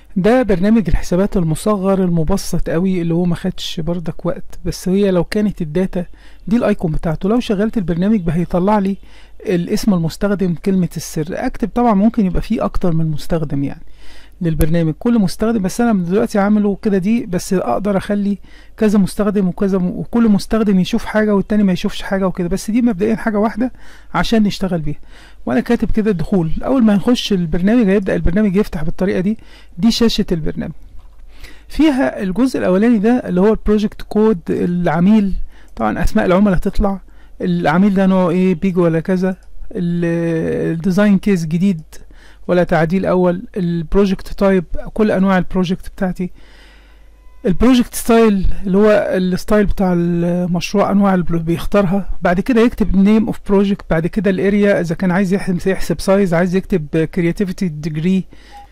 ده برنامج الحسابات المصغر المبسط قوي اللي هو ما خدش بردك وقت بس هي لو كانت الداتا دي الايكون بتاعته لو شغلت البرنامج هيطلع لي الاسم المستخدم كلمة السر اكتب طبعا ممكن يبقى فيه اكتر من مستخدم يعني للبرنامج كل مستخدم بس انا دلوقتي عامله كده دي بس اقدر اخلي كذا مستخدم وكذا م... وكل مستخدم يشوف حاجه والتاني ما يشوفش حاجه وكده بس دي مبدئيا حاجه واحده عشان نشتغل بيها وانا كاتب كده الدخول اول ما نخش البرنامج هيبدا البرنامج يفتح بالطريقه دي دي شاشه البرنامج فيها الجزء الاولاني ده اللي هو البروجكت كود العميل طبعا اسماء العملاء تطلع العميل ده نوعه ايه بيجو ولا كذا الديزاين كيس جديد ولا تعديل اول البروجكت تايب كل انواع البروجكت بتاعتي البروجكت ستايل اللي هو الستايل بتاع المشروع انواع اللي بيختارها بعد كده يكتب نيم اوف بروجكت بعد كده الاريا اذا كان عايز يحسب يحسب سايز عايز يكتب كرياتيفيتي ديجري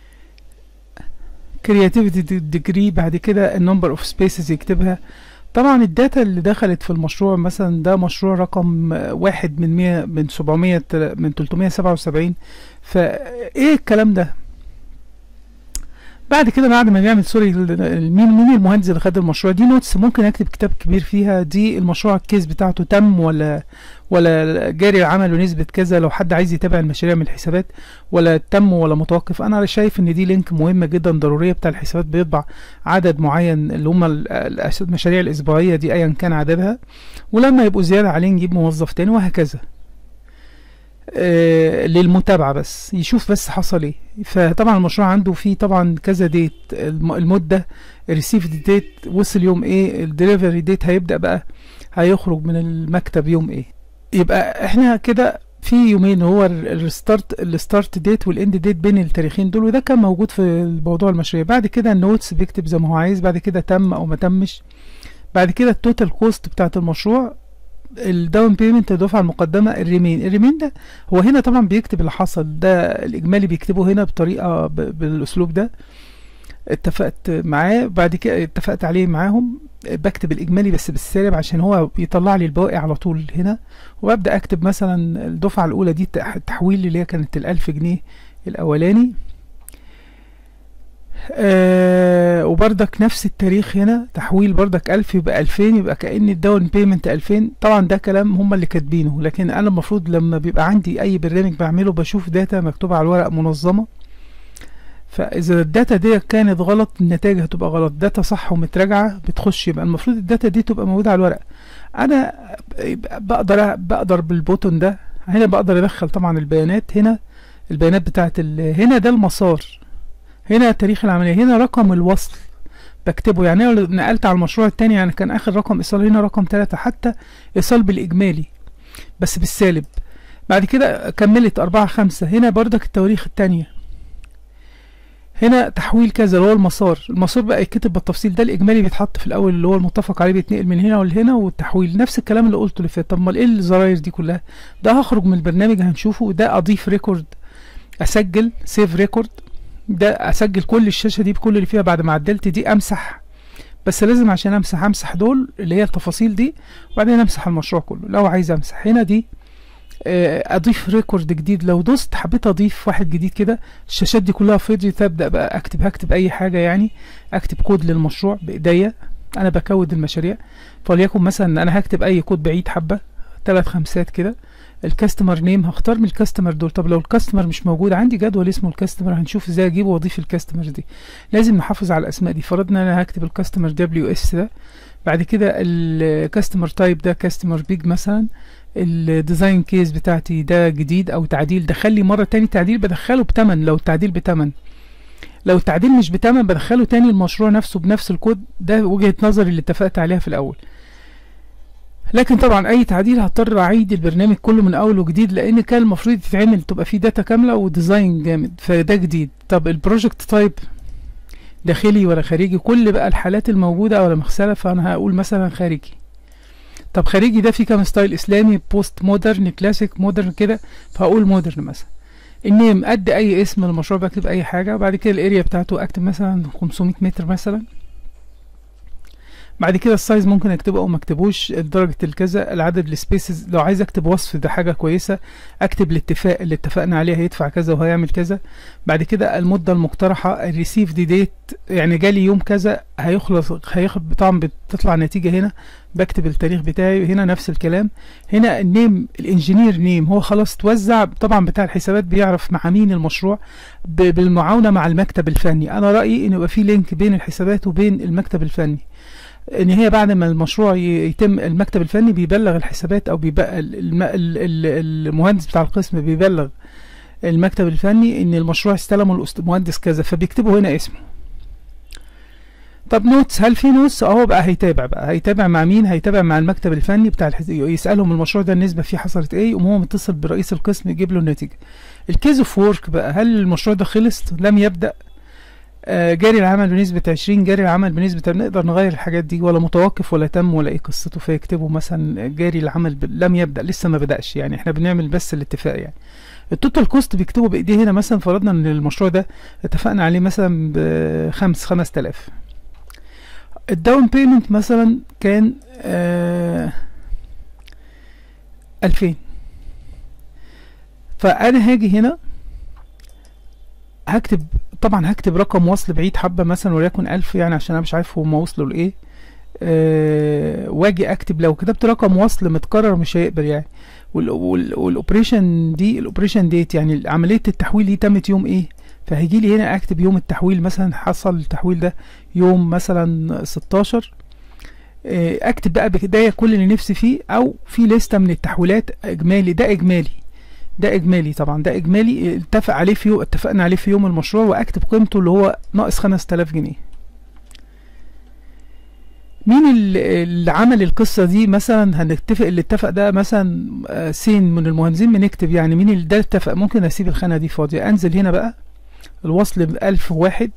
كرياتيفيتي ديجري بعد كده النمبر اوف سبيسز يكتبها طبعا الداتا اللي دخلت في المشروع مثلا ده مشروع رقم واحد من مية من سبعمية من تلتمية سبعة وسبعين فايه الكلام ده بعد كده بعد ما نعمل سوري مين مين المهندس اللي خد المشروع دي نوتس ممكن اكتب كتاب كبير فيها دي المشروع الكيس بتاعته تم ولا ولا جاري العمل ونسبة كذا لو حد عايز يتابع المشاريع من الحسابات ولا تم ولا متوقف انا شايف ان دي لينك مهمة جدا ضرورية بتاع الحسابات بيطبع عدد معين اللي هم المشاريع الاسبوعية دي ايا كان عددها ولما يبقوا زيادة عليه نجيب موظف تاني وهكذا آه للمتابعة بس يشوف بس حصل ايه فطبعا المشروع عنده فيه طبعا كذا ديت المدة الريسيف ديت وصل يوم ايه الدليفري ديت هيبدأ بقى هيخرج من المكتب يوم ايه يبقى احنا كده في يومين هو الستارت الستارت ديت والاند ديت بين التاريخين دول وده كان موجود في موضوع المشاريع بعد كده النوتس بيكتب زي ما هو عايز بعد كده تم او ما تمش بعد كده التوتال كوست بتاعت المشروع الداون بيمنت الدفعه المقدمه الريمين الريمين ده هو هنا طبعا بيكتب اللي حصل ده الاجمالي بيكتبه هنا بطريقه بالاسلوب ده اتفقت معاه بعد كده اتفقت عليه معاهم بكتب الاجمالي بس بالسالب عشان هو بيطلع لي البواقي على طول هنا وابدا اكتب مثلا الدفعه الاولى دي التحويل اللي هي كانت الالف جنيه الاولاني آه وبردك نفس التاريخ هنا تحويل بردك ألف يبقى ألفين يبقى كأن الداون بيمنت ألفين طبعا ده كلام هم اللي كاتبينه لكن أنا المفروض لما بيبقى عندي أي برنامج بعمله بشوف داتا مكتوبة على الورق منظمة فإذا الداتا دي كانت غلط النتائج هتبقى غلط داتا صح ومتراجعة بتخش يبقى المفروض الداتا دي تبقى موجودة على الورق أنا بقدر بقدر بالبوتون ده هنا بقدر أدخل طبعا البيانات هنا البيانات بتاعت هنا ده المسار هنا تاريخ العملية هنا رقم الوصل بكتبه يعني لو نقلت على المشروع التاني يعني كان آخر رقم إيصال هنا رقم تلاتة حتى إيصال بالإجمالي بس بالسالب بعد كده كملت أربعة خمسة هنا بردك التواريخ التانية هنا تحويل كذا اللي هو المسار المسار بقى يتكتب بالتفصيل ده الإجمالي بيتحط في الأول اللي هو المتفق عليه بيتنقل من هنا ولهنا والتحويل نفس الكلام اللي قلته اللي فات طب امال إيه الزراير دي كلها ده هخرج من البرنامج هنشوفه ده أضيف ريكورد أسجل سيف ريكورد ده اسجل كل الشاشه دي بكل اللي فيها بعد ما عدلت دي امسح بس لازم عشان امسح امسح دول اللي هي التفاصيل دي وبعدين امسح المشروع كله لو عايز امسح هنا دي اضيف ريكورد جديد لو دوست حبيت اضيف واحد جديد كده الشاشات دي كلها فضيت ابدا بقى اكتب هكتب اي حاجه يعني اكتب كود للمشروع بايديا انا بكود المشاريع فليكن مثلا انا هكتب اي كود بعيد حبه ثلاث خمسات كده الكاستمر نيم هختار من الكاستمر دول طب لو الكاستمر مش موجود عندي جدول اسمه الكاستمر هنشوف ازاي اجيبه واضيف الكاستمر دي لازم نحافظ على الاسماء دي فرضنا انا هكتب الكاستمر دبليو اس ده بعد كده الكاستمر تايب ده كاستمر بيج مثلا الديزاين كيس بتاعتي ده جديد او تعديل دخل لي مره تاني تعديل بدخله بتمن لو التعديل بتمن لو التعديل مش بتمن بدخله تاني المشروع نفسه بنفس الكود ده وجهه نظري اللي اتفقت عليها في الاول لكن طبعا اي تعديل هضطر اعيد البرنامج كله من اول وجديد لان كان المفروض يتعمل تبقى فيه داتا كامله وديزاين جامد فده جديد طب البروجكت تايب داخلي ولا خارجي كل بقى الحالات الموجوده ولا مغسله فانا هقول مثلا خارجي طب خارجي ده فيه كام ستايل اسلامي بوست مودرن كلاسيك مودرن كده فهقول مودرن مثلا النيم قد اي اسم المشروع بكتب اي حاجه وبعد كده الاريا بتاعته اكتب مثلا 500 متر مثلا بعد كده السايز ممكن اكتبه او ما اكتبوش درجة الكذا العدد السبيسز لو عايز اكتب وصف ده حاجة كويسة اكتب الاتفاق اللي اتفقنا عليه هيدفع كذا وهيعمل كذا بعد كده المدة المقترحة الريسيف دي ديت يعني جالي يوم كذا هيخلص هياخد طبعا بتطلع نتيجة هنا بكتب التاريخ بتاعي هنا نفس الكلام هنا النيم الانجينير نيم هو خلاص اتوزع طبعا بتاع الحسابات بيعرف مع مين المشروع ب- بالمعاونة مع المكتب الفني انا رأيي ان يبقى في لينك بين الحسابات وبين المكتب الفني ان هي بعد ما المشروع ي- يتم المكتب الفني بيبلغ الحسابات او بيبقى الم- ال- ال- المهندس بتاع القسم بيبلغ المكتب الفني ان المشروع استلمه الأست- المهندس كذا فبيكتبوا هنا اسمه طب نوتس هل في نوتس اهو بقى هيتابع بقى هيتابع مع مين هيتابع مع المكتب الفني بتاع الحس... يسالهم المشروع ده النسبه فيه حصلت ايه يقوم هو متصل برئيس القسم يجيب له النتيجه الكيز اوف وورك بقى هل المشروع ده خلص لم يبدا آه، جاري العمل بنسبة 20 جاري العمل بنسبة نقدر نغير الحاجات دي ولا متوقف ولا تم ولا ايه قصته فيكتبوا مثلا جاري العمل ب... لم يبدأ لسه ما بدأش يعني احنا بنعمل بس الاتفاق يعني التوتال كوست بيكتبوا بايديه هنا مثلا فرضنا ان المشروع ده اتفقنا عليه مثلا بخمس خمس تلاف الداون بيمنت مثلا كان آه ألفين فأنا هاجي هنا هكتب طبعا هكتب رقم وصل بعيد حبة مثلا وليكن ألف يعني عشان أنا مش عارف هما وصلوا لإيه أه واجي اكتب لو كتبت رقم وصل متكرر مش هيقبل يعني وال- وال- والاوبريشن دي الاوبريشن ديت يعني عمليه التحويل دي تمت يوم ايه فهيجي لي هنا اكتب يوم التحويل مثلا حصل التحويل ده يوم مثلا 16 آه، اكتب بقى بدايه كل اللي نفسي فيه او في لستة من التحويلات اجمالي ده اجمالي ده اجمالي طبعا ده اجمالي اتفق عليه في يوم اتفقنا عليه في يوم المشروع واكتب قيمته اللي هو ناقص 5000 جنيه مين ال- اللي عمل القصة دي مثلا هنتفق اللي اتفق ده مثلا آه، سين من المهندسين بنكتب يعني مين اللي ده اتفق ممكن اسيب الخانة دي فاضية انزل هنا بقى الوصل بألف واحد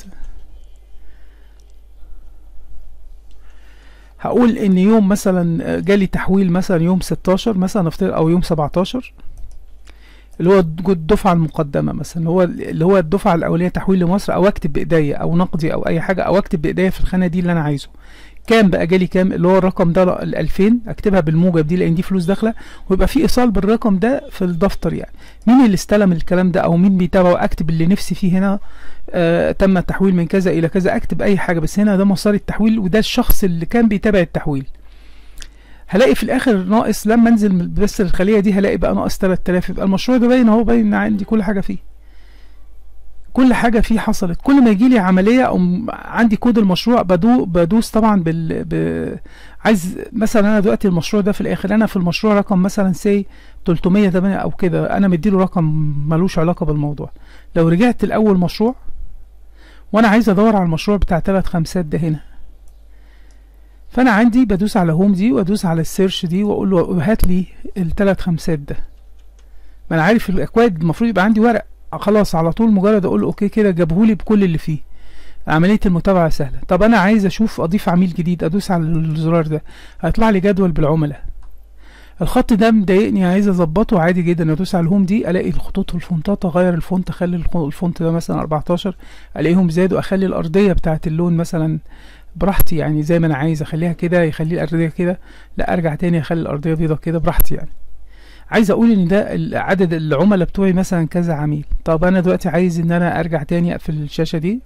هقول ان يوم مثلا آه، جالي تحويل مثلا يوم 16 مثلا نفترض او يوم 17 اللي هو الد- الدفعة المقدمة مثلا اللي هو اللي هو الدفعة الأولية تحويل لمصر أو أكتب بإيديا أو نقدي أو أي حاجة أو أكتب بإيديا في الخانة دي اللي أنا عايزه كام بقى جالي كام اللي هو الرقم ده ال 2000 اكتبها بالموجب دي لان دي فلوس داخله ويبقى في ايصال بالرقم ده في الدفتر يعني مين اللي استلم الكلام ده او مين بيتابعه اكتب اللي نفسي فيه هنا آه تم التحويل من كذا الى كذا اكتب اي حاجه بس هنا ده مسار التحويل وده الشخص اللي كان بيتابع التحويل هلاقي في الاخر ناقص لما انزل من بس الخليه دي هلاقي بقى ناقص 3000 يبقى المشروع ده باين اهو باين عندي كل حاجه فيه كل حاجه فيه حصلت كل ما يجي لي عمليه او م- عندي كود المشروع بدو بدوس طبعا بال ب... عايز مثلا انا دلوقتي المشروع ده في الاخر انا في المشروع رقم مثلا سي 308 او كده انا مديله رقم ملوش علاقه بالموضوع لو رجعت الاول مشروع وانا عايز ادور على المشروع بتاع ثلاث خمسات ده هنا فانا عندي بدوس على هوم دي وادوس على السيرش دي واقول له هات لي الثلاث خمسات ده ما انا عارف الاكواد المفروض يبقى عندي ورق خلاص على طول مجرد اقول له اوكي كده جابهولي بكل اللي فيه عملية المتابعة سهلة طب انا عايز اشوف اضيف عميل جديد ادوس على الزرار ده هيطلع لي جدول بالعملاء الخط ده مضايقني عايز اظبطه عادي جدا ادوس على الهوم دي الاقي الخطوط والفونتات اغير الفونت اخلي الخ- الفونت ده مثلا 14 الاقيهم زادوا اخلي الارضيه بتاعه اللون مثلا براحتي يعني زي ما انا عايز اخليها كده يخلي الارضيه كده لا ارجع تاني اخلي الارضيه بيضه كده براحتي يعني عايز اقول ان ده ال- عدد العملاء بتوعي مثلا كذا عميل طب انا دلوقتي عايز ان انا ارجع تاني اقفل الشاشه دي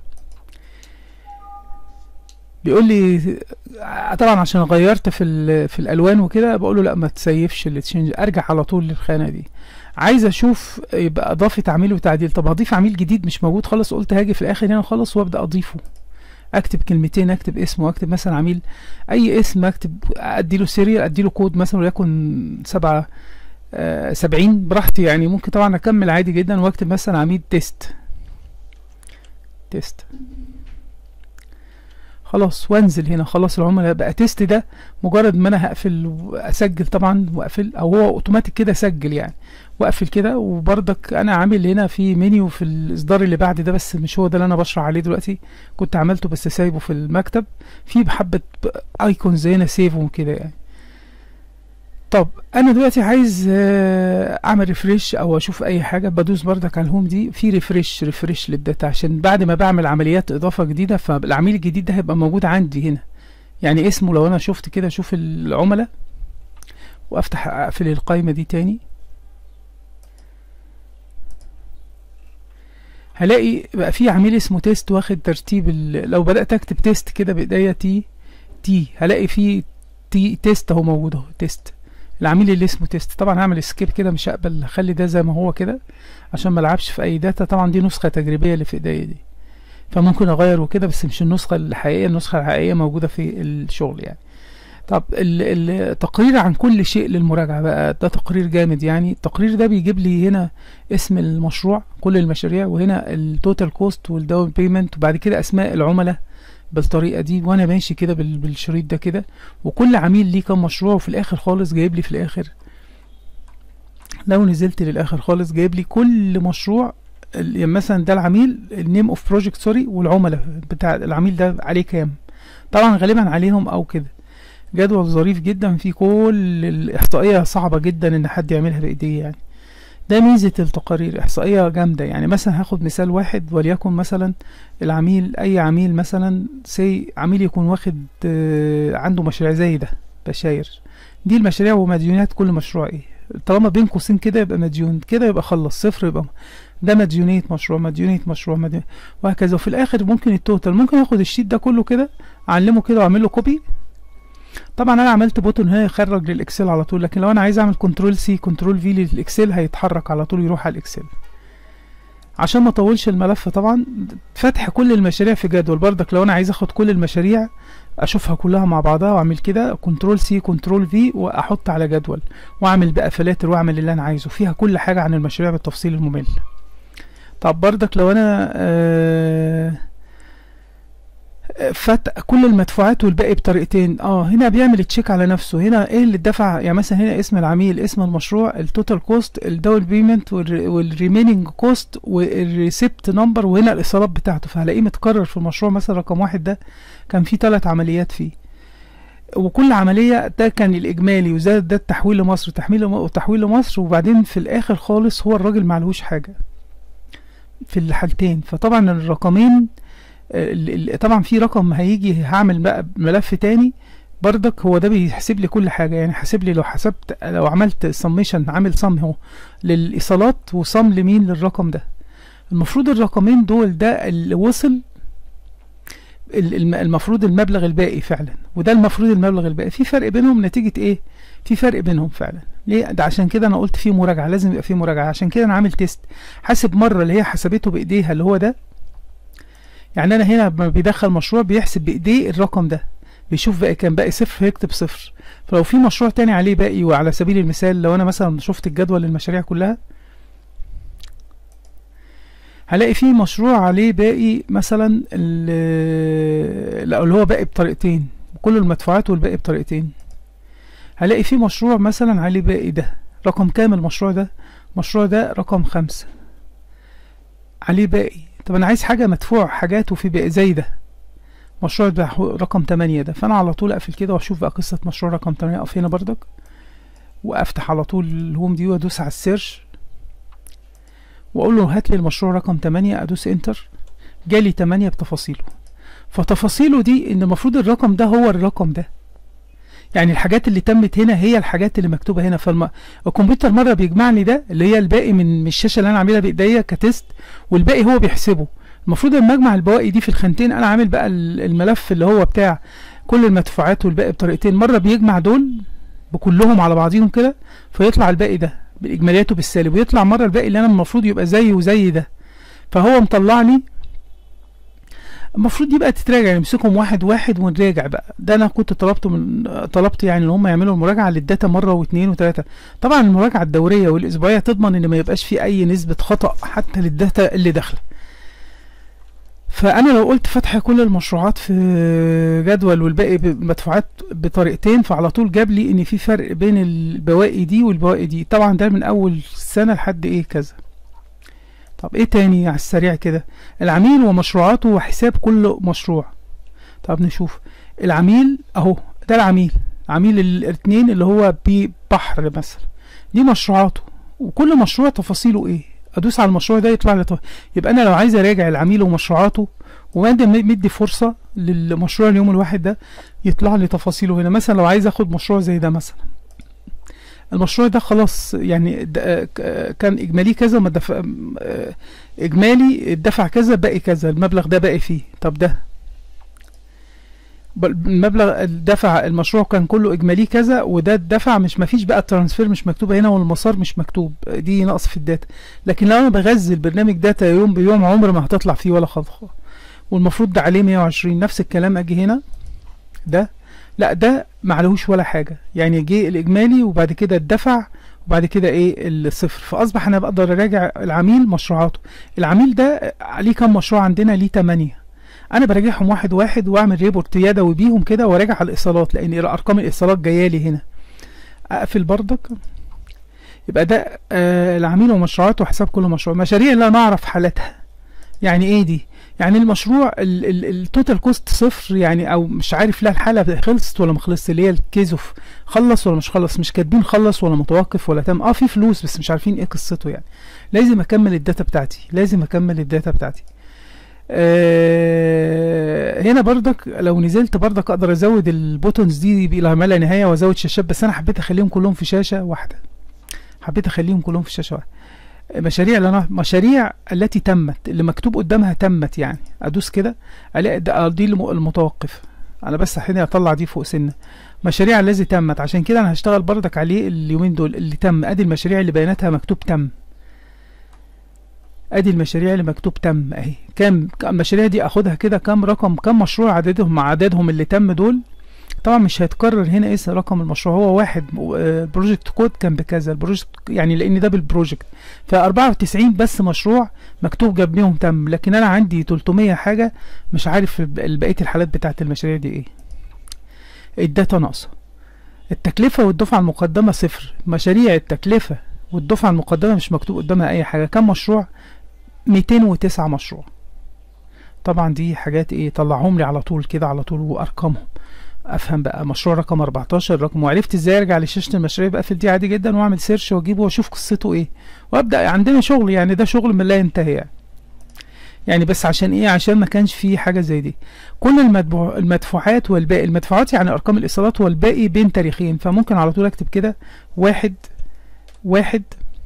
بيقول لي طبعا عشان غيرت في ال- في الالوان وكده بقول له لا ما تسيفش التشينج ارجع على طول للخانه دي عايز اشوف يبقى اضافه عميل وتعديل طب هضيف عميل جديد مش موجود خالص قلت هاجي في الاخر هنا خالص وابدا اضيفه اكتب كلمتين اكتب اسمه اكتب مثلا عميل اي اسم اكتب اديله سيريال اديله كود مثلا وليكن سبعة آه سبعين براحتي يعني ممكن طبعا اكمل عادي جدا واكتب مثلا عميل تيست تيست خلاص وانزل هنا خلاص العملاء بقى تيست ده مجرد ما انا هقفل واسجل طبعا واقفل او هو اوتوماتيك كده سجل يعني واقفل كده وبرضك انا عامل هنا في منيو في الاصدار اللي بعد ده بس مش هو ده اللي انا بشرح عليه دلوقتي كنت عملته بس سايبه في المكتب في بحبه ايكونز هنا سيف وكده يعني طب انا دلوقتي عايز آه، اعمل ريفريش او اشوف اي حاجه بدوس بردك على الهوم دي في ريفريش ريفريش للداتا عشان بعد ما بعمل عمليات اضافه جديده فالعميل الجديد ده هيبقى موجود عندي هنا يعني اسمه لو انا شفت كده اشوف العملاء وافتح اقفل القائمة دي تاني هلاقي بقى في عميل اسمه تيست واخد ترتيب ال... لو بدأت اكتب تيست كده بايديا تي تي هلاقي في تي تيست اهو موجود اهو تيست العميل اللي اسمه تيست طبعا هعمل سكيب كده مش هقبل اخلي ده زي ما هو كده عشان ما العبش في اي داتا طبعا دي نسخة تجريبية اللي في ايديا دي فممكن اغير وكده بس مش النسخة الحقيقية النسخة الحقيقية موجودة في الشغل يعني طب التقرير عن كل شيء للمراجعة بقى ده تقرير جامد يعني التقرير ده بيجيب لي هنا اسم المشروع كل المشاريع وهنا التوتال كوست والداون بيمنت وبعد كده اسماء العملاء بالطريقة دي وانا ماشي كده بالشريط ده كده وكل عميل ليه كام مشروع وفي الاخر خالص جايب لي في الاخر لو نزلت للاخر خالص جايب لي كل مشروع يعني مثلا ده العميل النيم اوف بروجكت سوري والعملاء بتاع العميل ده عليه كام طبعا غالبا عليهم او كده جدول ظريف جدا فيه كل الاحصائيه صعبه جدا ان حد يعملها بايديه يعني ده ميزة التقارير إحصائية جامدة يعني مثلا هاخد مثال واحد وليكن مثلا العميل أي عميل مثلا سي عميل يكون واخد آه عنده مشاريع زي ده بشاير دي المشاريع ومديونات كل مشروع ايه طالما بين قوسين كده يبقى مديون كده يبقى خلص صفر يبقى ده مديونية مشروع مديونية مشروع مديونية وهكذا وفي الآخر ممكن التوتال ممكن اخد الشيت ده كله كده أعلمه كده وأعمل له كوبي طبعا انا عملت بوتون هنا يخرج للاكسل على طول لكن لو انا عايز اعمل كنترول سي كنترول في للاكسل هيتحرك على طول يروح على الاكسل عشان ما اطولش الملف طبعا فتح كل المشاريع في جدول بردك لو انا عايز اخد كل المشاريع اشوفها كلها مع بعضها واعمل كده كنترول سي كنترول في واحط على جدول واعمل بقى فلاتر واعمل اللي انا عايزه فيها كل حاجه عن المشاريع بالتفصيل الممل طب بردك لو انا آه فت كل المدفوعات والباقي بطريقتين اه هنا بيعمل تشيك على نفسه هنا ايه اللي اتدفع يعني مثلا هنا اسم العميل اسم المشروع التوتال كوست الداون بيمنت والريميننج كوست والريسيبت نمبر وهنا الايصالات بتاعته فهلاقيه متكرر في المشروع مثلا رقم واحد ده كان فيه ثلاث عمليات فيه وكل عملية ده كان الإجمالي وزاد ده التحويل لمصر تحويل وتحويل لمصر وبعدين في الآخر خالص هو الراجل معلهوش حاجة في الحالتين فطبعا الرقمين طبعا في رقم هيجي هعمل بقى ملف تاني بردك هو ده بيحسب لي كل حاجه يعني حاسب لي لو حسبت لو عملت سميشن عامل صم اهو للايصالات وصم لمين للرقم ده المفروض الرقمين دول ده اللي وصل المفروض المبلغ الباقي فعلا وده المفروض المبلغ الباقي في فرق بينهم نتيجه ايه في فرق بينهم فعلا ليه ده عشان كده انا قلت في مراجعه لازم يبقى في مراجعه عشان كده انا عامل تيست حاسب مره اللي هي حسبته بايديها اللي هو ده يعني انا هنا لما بيدخل مشروع بيحسب بايديه الرقم ده بيشوف باقي كام باقي صفر هيكتب صفر فلو في مشروع تاني عليه باقي وعلى سبيل المثال لو انا مثلا شفت الجدول للمشاريع كلها هلاقي في مشروع عليه باقي مثلا اللي هو باقي بطريقتين كل المدفوعات والباقي بطريقتين هلاقي في مشروع مثلا عليه باقي ده رقم كام المشروع ده المشروع ده رقم خمسة عليه باقي طب انا عايز حاجة مدفوع حاجاته في باقي زي ده مشروع ده رقم تمانية ده فانا على طول اقفل كده واشوف بقى قصة مشروع رقم تمانية اقف هنا بردك وافتح على طول الهوم دي وادوس على السيرش واقول له هات لي المشروع رقم تمانية ادوس انتر جالي تمانية بتفاصيله فتفاصيله دي ان المفروض الرقم ده هو الرقم ده يعني الحاجات اللي تمت هنا هي الحاجات اللي مكتوبه هنا فالكمبيوتر مره بيجمع لي ده اللي هي الباقي من الشاشه اللي انا عاملها بايديا كتست والباقي هو بيحسبه المفروض لما اجمع البواقي دي في الخانتين انا عامل بقى الملف اللي هو بتاع كل المدفوعات والباقي بطريقتين مره بيجمع دول بكلهم على بعضيهم كده فيطلع الباقي ده باجمالياته بالسالب ويطلع مره الباقي اللي انا المفروض يبقى زي وزي ده فهو مطلع لي المفروض يبقى تتراجع نمسكهم واحد واحد ونراجع بقى ده انا كنت طلبته من طلبت يعني ان هم يعملوا المراجعه للداتا مره واثنين وثلاثه طبعا المراجعه الدوريه والاسبوعيه تضمن ان ما يبقاش في اي نسبه خطا حتى للداتا اللي داخله فانا لو قلت فتح كل المشروعات في جدول والباقي مدفوعات بطريقتين فعلى طول جاب لي ان في فرق بين البواقي دي والبواقي دي طبعا ده من اول سنه لحد ايه كذا طب ايه تاني على السريع كده العميل ومشروعاته وحساب كل مشروع طب نشوف العميل اهو ده العميل عميل الاثنين اللي هو بي بحر مثلا دي مشروعاته وكل مشروع تفاصيله ايه ادوس على المشروع ده يطلع لي يبقى انا لو عايز اراجع العميل ومشروعاته ومادي مدي فرصة للمشروع اليوم الواحد ده يطلع لي تفاصيله هنا مثلا لو عايز اخد مشروع زي ده مثلا المشروع ده خلاص يعني ده كان اجمالي كذا ما دفع اجمالي الدفع كذا باقي كذا المبلغ ده باقي فيه طب ده المبلغ الدفع المشروع كان كله اجمالي كذا وده الدفع مش مفيش بقى الترانسفير مش مكتوبه هنا والمسار مش مكتوب دي نقص في الداتا لكن لو انا بغذي البرنامج داتا يوم بيوم عمر ما هتطلع فيه ولا خطوه والمفروض ده عليه 120 نفس الكلام اجي هنا ده لا ده معلهوش ولا حاجه يعني جه الاجمالي وبعد كده الدفع وبعد كده ايه الصفر فاصبح انا بقدر اراجع العميل مشروعاته العميل ده عليه كام مشروع عندنا ليه 8 انا براجعهم واحد واحد واعمل ريبورت يدوي بيهم كده وراجع على الايصالات لان ارقام الايصالات جايه لي هنا اقفل بردك يبقى ده آه العميل ومشروعاته وحساب كل مشروع مشاريع اللي انا اعرف حالتها يعني ايه دي يعني المشروع التوتال كوست صفر يعني او مش عارف لا الحاله خلصت ولا ما خلصت اللي هي الكيزوف خلص ولا مش خلص مش كاتبين خلص ولا متوقف ولا تم اه في فلوس بس مش عارفين ايه قصته يعني لازم اكمل الداتا بتاعتي لازم اكمل الداتا بتاعتي آه هنا بردك لو نزلت بردك اقدر ازود البوتونز دي الى ما لا نهايه وازود شاشات بس انا حبيت اخليهم كلهم في شاشه واحده حبيت اخليهم كلهم في شاشه واحده مشاريع اللي انا مشاريع التي تمت اللي مكتوب قدامها تمت يعني ادوس كده الاقي دي المتوقف انا بس حين اطلع دي فوق سنه مشاريع الذي تمت عشان كده انا هشتغل بردك عليه اليومين دول اللي تم ادي المشاريع اللي بياناتها مكتوب تم ادي المشاريع اللي مكتوب تم اهي كام المشاريع دي اخدها كده كام رقم كام مشروع عددهم مع عددهم اللي تم دول طبعا مش هيتكرر هنا ايه رقم المشروع هو واحد بروجكت كود كان بكذا البروجكت يعني لان ده بالبروجكت ف 94 بس مشروع مكتوب جنبيهم تم لكن انا عندي 300 حاجه مش عارف بقيه الحالات بتاعت المشاريع دي ايه الداتا ناقصه التكلفه والدفعه المقدمه صفر مشاريع التكلفه والدفعه المقدمه مش مكتوب قدامها اي حاجه كم مشروع 209 مشروع طبعا دي حاجات ايه طلعهم لي على طول كده على طول وارقامهم افهم بقى مشروع رقم 14 رقم وعرفت ازاي ارجع لشاشه المشاريع بقفل دي عادي جدا واعمل سيرش واجيبه واشوف قصته ايه وابدا عندنا شغل يعني ده شغل من لا ينتهي يعني يعني بس عشان ايه عشان ما كانش فيه حاجه زي دي كل المدفوع المدفوعات والباقي المدفوعات يعني ارقام الايصالات والباقي بين تاريخين فممكن على طول اكتب كده واحد واحد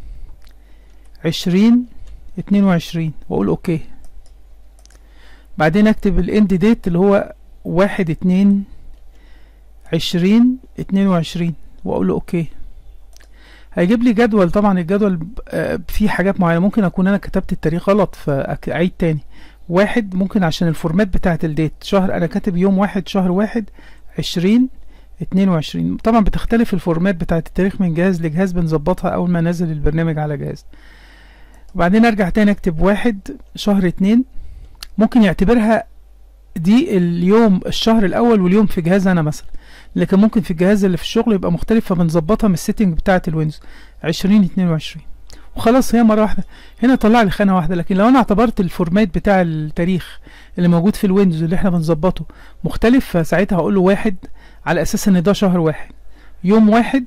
عشرين اتنين وعشرين واقول اوكي بعدين اكتب الاند ديت اللي هو واحد اتنين عشرين اتنين وعشرين واقول له اوكي هيجيب لي جدول طبعا الجدول فيه حاجات معينه ممكن اكون انا كتبت التاريخ غلط فاعيد تاني واحد ممكن عشان الفورمات بتاعت الديت شهر انا كاتب يوم واحد شهر واحد عشرين اتنين وعشرين طبعا بتختلف الفورمات بتاعت التاريخ من جهاز لجهاز بنظبطها اول ما نزل البرنامج على جهاز وبعدين ارجع تاني اكتب واحد شهر اتنين ممكن يعتبرها دي اليوم الشهر الاول واليوم في جهاز انا مثلا لكن ممكن في الجهاز اللي في الشغل يبقى مختلف فبنظبطها من السيتنج بتاعه الويندوز عشرين اتنين وعشرين وخلاص هي مره واحده هنا طلع لي خانه واحده لكن لو انا اعتبرت الفورمات بتاع التاريخ اللي موجود في الويندوز اللي احنا بنظبطه مختلف فساعتها هقول له واحد على اساس ان ده شهر واحد يوم واحد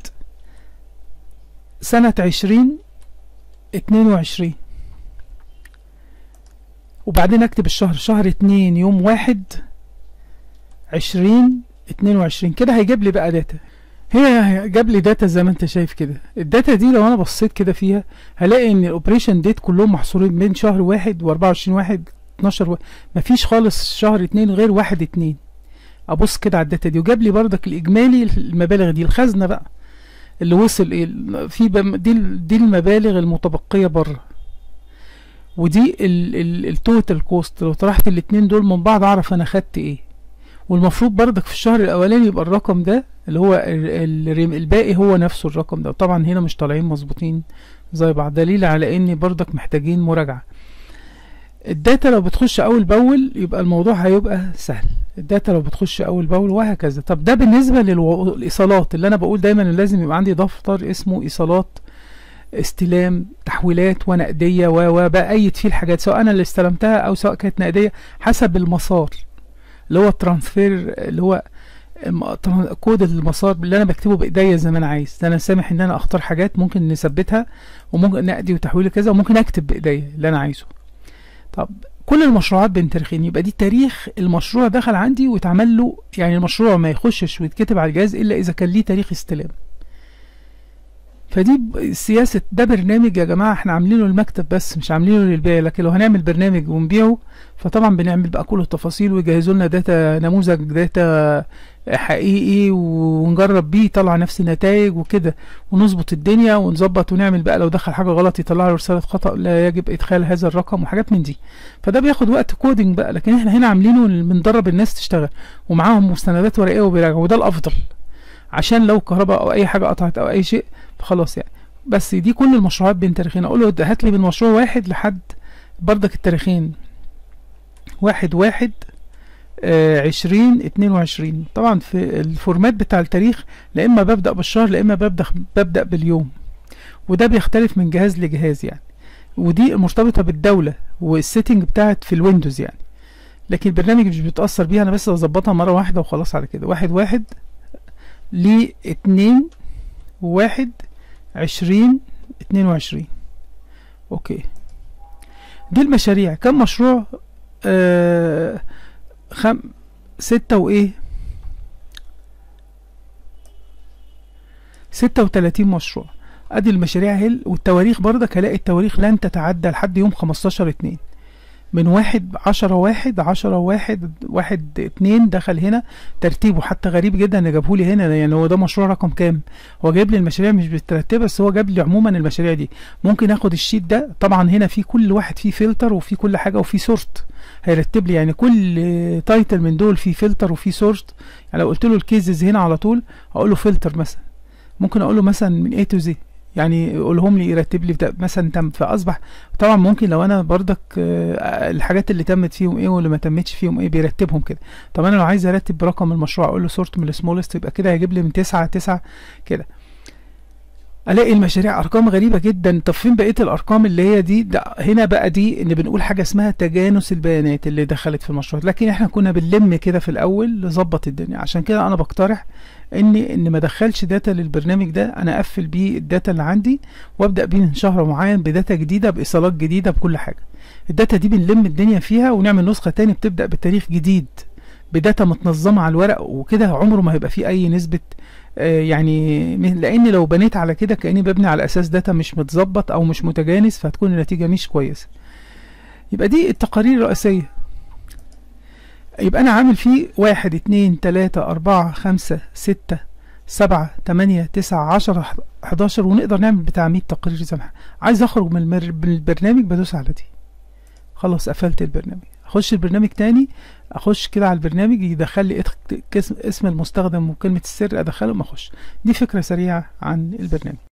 سنة عشرين اتنين وعشرين وبعدين اكتب الشهر شهر اتنين يوم واحد عشرين اتنين وعشرين كده هيجيب لي بقى داتا هنا جاب لي داتا زي ما انت شايف كده الداتا دي لو انا بصيت كده فيها هلاقي ان الاوبريشن ديت كلهم محصورين بين شهر واحد واربعة وعشرين واحد اتناشر واحد مفيش خالص شهر اتنين غير واحد اتنين ابص كده على الداتا دي وجاب لي بردك الاجمالي المبالغ دي الخزنه بقى اللي وصل ايه في بم دي دي المبالغ المتبقيه بره ودي التوتال كوست لو طرحت الاتنين دول من بعض اعرف انا خدت ايه والمفروض بردك في الشهر الاولاني يبقى الرقم ده اللي هو ال ال الباقي هو نفسه الرقم ده طبعا هنا مش طالعين مظبوطين زي بعض دليل على ان بردك محتاجين مراجعه الداتا لو بتخش اول باول يبقى الموضوع هيبقى سهل الداتا لو بتخش اول باول وهكذا طب ده بالنسبه للايصالات اللي انا بقول دايما ان لازم يبقى عندي دفتر اسمه ايصالات استلام تحويلات ونقديه و و بايد فيه الحاجات سواء انا اللي استلمتها او سواء كانت نقديه حسب المسار اللي هو الترانسفير اللي هو كود المسار اللي انا بكتبه بايديا زي ما انا عايز ده انا سامح ان انا اختار حاجات ممكن نثبتها وممكن نقدي وتحويل كذا وممكن اكتب بايديا اللي انا عايزه طب كل المشروعات بين تاريخين يبقى دي تاريخ المشروع دخل عندي واتعمل له يعني المشروع ما يخشش ويتكتب على الجهاز الا اذا كان ليه تاريخ استلام فدي ب- سياسة ده برنامج يا جماعة احنا عاملينه المكتب بس مش عاملينه للبيع لكن لو هنعمل برنامج ونبيعه فطبعا بنعمل بقى كل التفاصيل ويجهزوا لنا داتا نموذج داتا حقيقي ونجرب بيه يطلع نفس النتائج وكده ونظبط الدنيا ونظبط ونعمل بقى لو دخل حاجة غلط يطلع له رسالة خطأ لا يجب إدخال هذا الرقم وحاجات من دي فده بياخد وقت كودينج بقى لكن احنا هنا عاملينه بندرب الناس تشتغل ومعاهم مستندات ورقية وبيراجعوا وده الأفضل عشان لو الكهرباء أو أي حاجة قطعت أو أي شيء فخلاص يعني بس دي كل المشروعات بين تاريخين اقول له ده هات لي من مشروع واحد لحد بردك التاريخين واحد واحد آه عشرين اتنين وعشرين طبعا في الفورمات بتاع التاريخ لا اما ببدأ بالشهر لا اما ببدأ ببدأ باليوم وده بيختلف من جهاز لجهاز يعني ودي مرتبطة بالدولة والسيتنج بتاعت في الويندوز يعني لكن البرنامج مش بيتأثر بيها انا بس بظبطها مرة واحدة وخلاص على كده واحد واحد لاتنين واحد عشرين اتنين وعشرين اوكي دي المشاريع كم مشروع آه خم ستة وايه ستة وتلاتين مشروع ادي المشاريع اهي والتواريخ برضك هلاقي التواريخ لن تتعدى لحد يوم خمستاشر اتنين من واحد عشرة واحد عشرة واحد واحد اتنين دخل هنا ترتيبه حتى غريب جدا ان جابهولي هنا يعني هو ده مشروع رقم كام هو جايب لي المشاريع مش مترتبه بس هو جاب لي عموما المشاريع دي ممكن اخد الشيت ده طبعا هنا في كل واحد فيه فلتر وفي كل حاجه وفي سورت هيرتب لي يعني كل تايتل من دول فيه فلتر وفيه سورت يعني لو قلت له الكيزز هنا على طول اقول له فلتر مثلا ممكن اقول له مثلا من A to Z يعني يقولهم لي يرتب لي بتا- مثلا تم فاصبح طبعا ممكن لو انا بردك آه، الحاجات اللي تمت فيهم ايه واللي ما تمتش فيهم ايه بيرتبهم كده طب انا لو عايز ارتب برقم المشروع اقول له سورت من السمولست يبقى كده هيجيب لي من تسعة تسعة كده الاقي المشاريع ارقام غريبه جدا طب فين بقيه الارقام اللي هي دي ده هنا بقى دي ان بنقول حاجه اسمها تجانس البيانات اللي دخلت في المشروع لكن احنا كنا بنلم كده في الاول نظبط الدنيا عشان كده انا بقترح ان ان ما ادخلش داتا للبرنامج ده انا اقفل بيه الداتا اللي عندي وابدا بيه من شهر معين بداتا جديده بايصالات جديده بكل حاجه الداتا دي بنلم الدنيا فيها ونعمل نسخه تاني بتبدا بتاريخ جديد بداتا متنظمه على الورق وكده عمره ما هيبقى فيه اي نسبه آه، يعني من- لان لو بنيت على كده كاني ببني على اساس داتا مش متظبط او مش متجانس فهتكون النتيجه مش كويسه يبقى دي التقارير الرئيسيه يبقى انا عامل فيه واحد اتنين تلاتة اربعة خمسة ستة سبعة تمانية تسعة عشرة حداشر ونقدر نعمل بتاع مية تقرير زي ما إحنا. عايز اخرج من المر- من البرنامج بدوس على دي خلاص قفلت البرنامج اخش البرنامج تاني اخش كده على البرنامج يدخل لي إدخ- كس- اسم المستخدم وكلمة السر ادخلهم اخش دي فكرة سريعة عن البرنامج